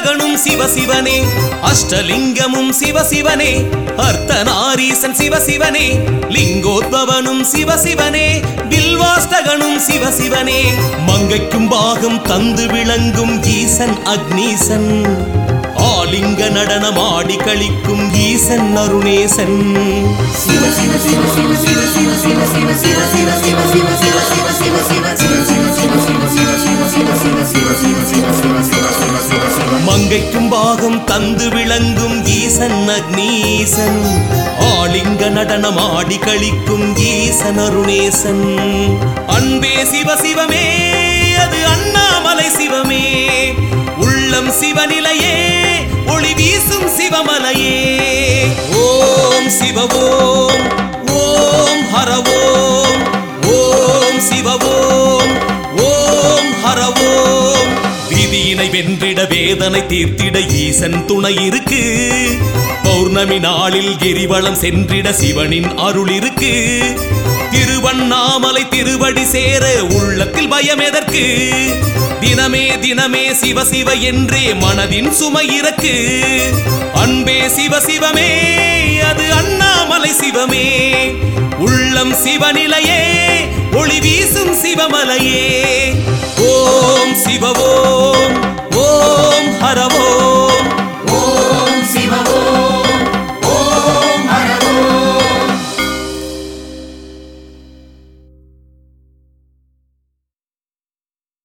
அந்தகனும் சிவசிவனே அஷ்டலிங்கமும் சிவசிவனே அர்த்தநாரீசன் சிவசிவனே லிங்கோத்பவனும் சிவசிவனே பில்வாஷ்டகனும் சிவசிவனே மங்கைக்கும் பாகம் தந்து விளங்கும் ஈசன் அக்னீசன் ஆலிங்க நடனமாடி கழிக்கும் ஈசன் அருணேசன் மங்கைக்கும் பாகம் தந்து விளங்கும் ஈசன் அக்னீசன் ஆலிங்க நடனமாடி கழிக்கும் ஈசன் அருணேசன் அன்பே சிவசிவமே அது அண்ணாமலை சிவமே உள்ளம் சிவநிலையே ஒளி வீசும் சிவமலையே ஓம் சிவவோம் ஓம் ஹரவோம் ஓம் சிவவோம் ஓம் ஹரவோம் விதியினை வென்றிட வேதனை தீர்த்திட ஈசன் துணை இருக்கு பௌர்ணமி நாளில் கிரிவலம் சென்றிட சிவனின் அருள் இருக்கு திருவண்ணாமலை திருவடி சேர உள்ளத்தில் பயம் எதற்கு தினமே தினமே சிவ சிவ என்றே மனதின் சுமை இறக்கு அன்பே சிவ சிவமே அது அண்ணாமலை சிவமே உள்ளம் சிவநிலையே ஒளி வீசும் சிவமலையே ஓம் சிவவோம் ஓம் ஹர